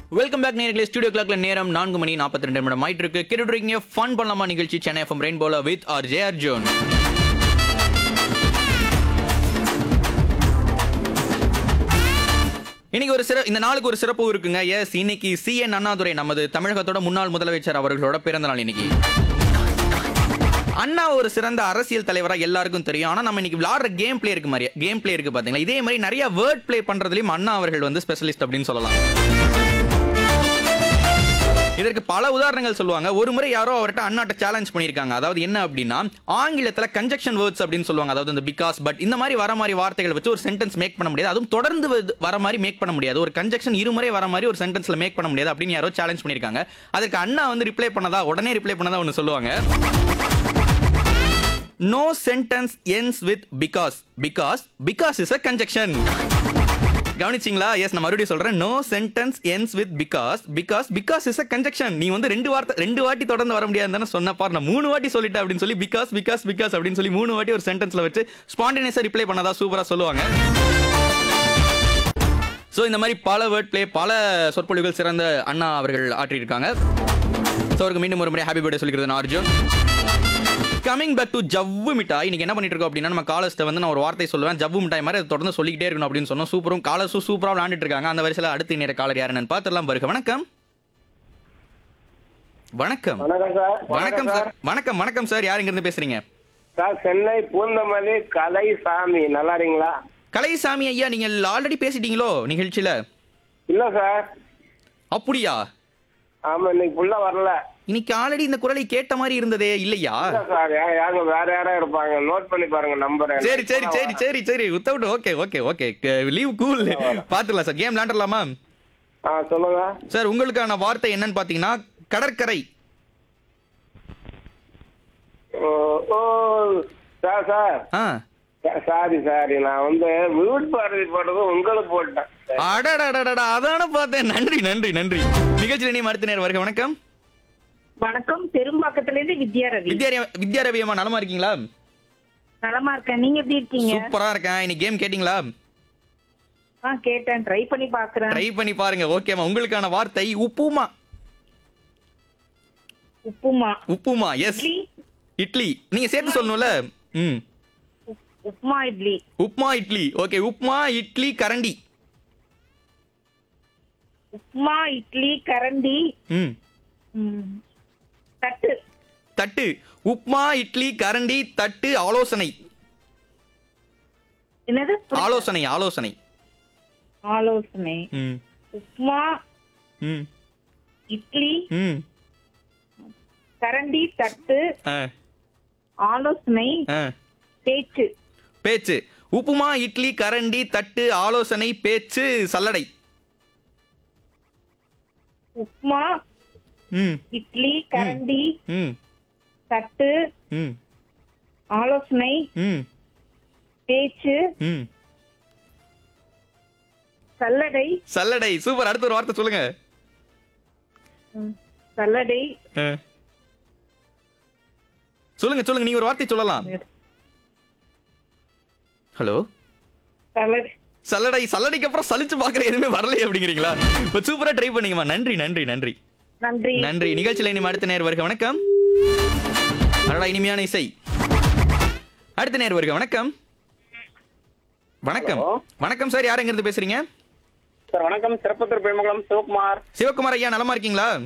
Welcome back நேர்களே studio கிளாக்ல நேரம் நான்கு மணி நாற்பத்தி ரெண்டு நிமிடம் ஆயிட்டு இருக்கு கேட்டுட்டு இருக்கீங்க ஃபன் பண்ணலாமா நிகழ்ச்சி சென்னை எஃப்எம் ரெயின்போல வித் ஆர் ஜே அர்ஜுன் இன்னைக்கு ஒரு சிற இந்த நாளுக்கு ஒரு சிறப்பு இருக்குங்க எஸ் இன்னைக்கு சி என் அண்ணாதுரை நமது தமிழகத்தோட முன்னாள் முதலமைச்சர் அவர்களோட பிறந்த நாள் இன்னைக்கு அண்ணா ஒரு சிறந்த அரசியல் தலைவரா எல்லாருக்கும் தெரியும் ஆனா நம்ம இன்னைக்கு விளையாடுற கேம் பிளே இருக்கு மாதிரி கேம் பிளே இருக்கு பாத்தீங்களா இதே மாதிரி நிறைய வேர்ட் பிளே பண்றதுலயும் அண்ணா அவர்கள் வந்து ஸ்பெஷலிஸ்ட் அப்படின்னு சொல்லலாம் இதற்கு பல உதாரணங்கள் சொல்லுவாங்க ஒரு முறை யாரோ அவர்கிட்ட அண்ணாட்ட சேலஞ்ச் பண்ணியிருக்காங்க அதாவது என்ன அப்படின்னா ஆங்கிலத்துல கன்ஜெக்ஷன் வேர்ட்ஸ் அப்படின்னு சொல்லுவாங்க அதாவது இந்த பிகாஸ் பட் இந்த மாதிரி வர மாதிரி வார்த்தைகள் வச்சு ஒரு சென்டென்ஸ் மேக் பண்ண முடியாது அதுவும் தொடர்ந்து வந்து வர மாதிரி மேக் பண்ண முடியாது ஒரு கன்ஜெக்ஷன் இருமுறை வர மாதிரி ஒரு சென்டென்ஸ்ல மேக் பண்ண முடியாது அப்படின்னு யாரோ சேலஞ்ச் பண்ணியிருக்காங்க அதற்கு அண்ணா வந்து ரிப்ளை பண்ணதா உடனே ரிப்ளை பண்ணதா ஒன்று சொல்லுவாங்க no sentence ends with because because because is a conjunction கவனிச்சிங்களா எஸ் நான் மறுபடியும் சொல்றேன் no sentence ends with because because because is a conjunction நீ வந்து ரெண்டு வார்த்தை ரெண்டு வாட்டி தொடர்ந்து வர முடியாதுன்னு சொன்னப்பா நான் மூணு வாட்டி சொல்லிட்டேன் அப்படின்னு சொல்லி பிகாஸ் பிகாஸ் பிகாஸ் அப்படின்னு சொல்லி மூணு வாட்டி ஒரு சென்டென்ஸ்ல வச்சு ஸ்பான்டேனியஸா ரிப்ளை பண்ணதா சூப்பரா சொல்லுவாங்க ஸோ இந்த மாதிரி பல வேர்ட் பிளே பல சொற்பொழிவுகள் சிறந்த அண்ணா அவர்கள் ஆற்றியிருக்காங்க ஸோ அவருக்கு மீண்டும் ஒரு முறை ஹாப்பி பர்த்டே சொல்லிக்கிறது நான் அர்ஜுன் கமிங் பேக் டு ஜவ்வு மிட்டாய் இன்னைக்கு என்ன பண்ணிட்டு இருக்கோம் அப்படின்னா நம்ம காலர்ஸ்ட்ட வந்து நான் ஒரு வார்த்தை சொல்லுவேன் ஜவ்வு மிட்டாய் மாதிரி அதை தொடர்ந்து சொல்லிக்கிட்டே இருக்கணும் அப்படின்னு சொன்னோம் சூப்பரும் காலர்ஸும் சூப்பராக விளாண்டுட்டு இருக்காங்க அந்த வரிசையில் அடுத்து நேர காலர் யாருன்னு பார்த்துடலாம் பாருங்க வணக்கம் வணக்கம் வணக்கம் சார் வணக்கம் சார் வணக்கம் வணக்கம் சார் யார் இருந்து பேசுறீங்க சார் சென்னை பூந்தமல்லி கலைசாமி நல்லா இருக்கீங்களா கலைசாமி ஐயா நீங்கள் ஆல்ரெடி பேசிட்டீங்களோ நிகழ்ச்சியில இல்ல சார் அப்படியா ஆமா இன்னைக்கு புள்ள வரல இன்னைக்கு ஆல்ரெடி இந்த குரலை கேட்ட மாதிரி இருந்ததே இல்லையா இல்ல சார் யா- யாருங்க வேற யாரா இருப்பாங்க நோட் பண்ணி பாருங்க நம்பர் சரி சரி சரி சரி சரி without okay okay okay leave cool பாத்துடலாம் சார் கேம் விளாண்டலாமா ஆ சொல்லுங்க சார் உங்களுக்கான வார்த்தை என்னன்னு பாத்தீங்கன்னா கடற்கரை ஓ ஓ, சார் சார் ஆ சாரி சாரி நான் வந்து விழுட் பாரதி போட்டது உங்களுக்கு போட்டேன் அடடடடடா அதான பார்த்தேன் நன்றி நன்றி நன்றி நிகழ்ச்சியில் நீ மறுத்த நேரம் வருக வணக்கம் வணக்கம் பெரும்பாக்கத்துல இருந்து வித்யா ரவி வித்யா வித்யா ரவி அம்மா நலமா இருக்கீங்களா நலமா இருக்கேன் நீங்க எப்படி இருக்கீங்க சூப்பரா இருக்கேன் இன்னைக்கு கேம் கேட்டிங்களா ஆ கேட்டேன் ட்ரை பண்ணி பாக்குறேன் ட்ரை பண்ணி பாருங்க ஓகேமா உங்களுக்கான வார்த்தை உப்புமா உப்புமா உப்புமா எஸ் இட்லி இட்லி நீங்க சேர்த்து சொல்லணும்ல ம் உப்புமா இட்லி உப்மா இட்லி ஓகே உப்மா இட்லி கரண்டி உப்புமா இட்லி கரண்டி ம் ம், தட்டு தட்டு உப்மா இட்லி கரண்டி தட்டு ஆலோசனை என்னது ஆலோசனை ஆலோசனை ஆலோசனை ம் உப்புமா ம் இட்லி ம் கரண்டி தட்டு ஆ ஆலோசனை ஆ பேச்சு பேச்சு உப்புமா இட்லி கரண்டி தட்டு ஆலோசனை பேச்சு சல்லடை உப்புமா ம் இட்லி கரண்டி ம் தட்டு ம் ஆலோசனை ம் பேச்சு ம் சல்லடை சல்லடை சூப்பர் அடுத்த ஒரு வார்த்தை சொல்லுங்க ம், சல்லடை ஆ. சொல்லுங்க சொல்லுங்க நீங்க ஒரு வார்த்தை சொல்லலாம் ஹலோ சல்லடை சல்லடை சல்லடைக்கு அப்புறம் சலிச்சு பாக்குற எதுவுமே வரலையே அப்படிங்கிறீங்களா இப்போ சூப்பரா ட்ரை பண்ணீங்கம்மா நன்றி நன்றி நன்றி நன்றி நன்றி நிகழ்ச்சியில் இனிமே அடுத்த நேர் வருக வணக்கம் அடடா இனிமையான இசை அடுத்த நேர் வருக வணக்கம் வணக்கம் Hello. வணக்கம் சார் யார் எங்க இருந்து பேசுறீங்க சார் வணக்கம் திருப்பத்தூர் பெருமங்கலம் சிவகுமார் சிவகுமார் ஐயா நலமா இருக்கீங்களா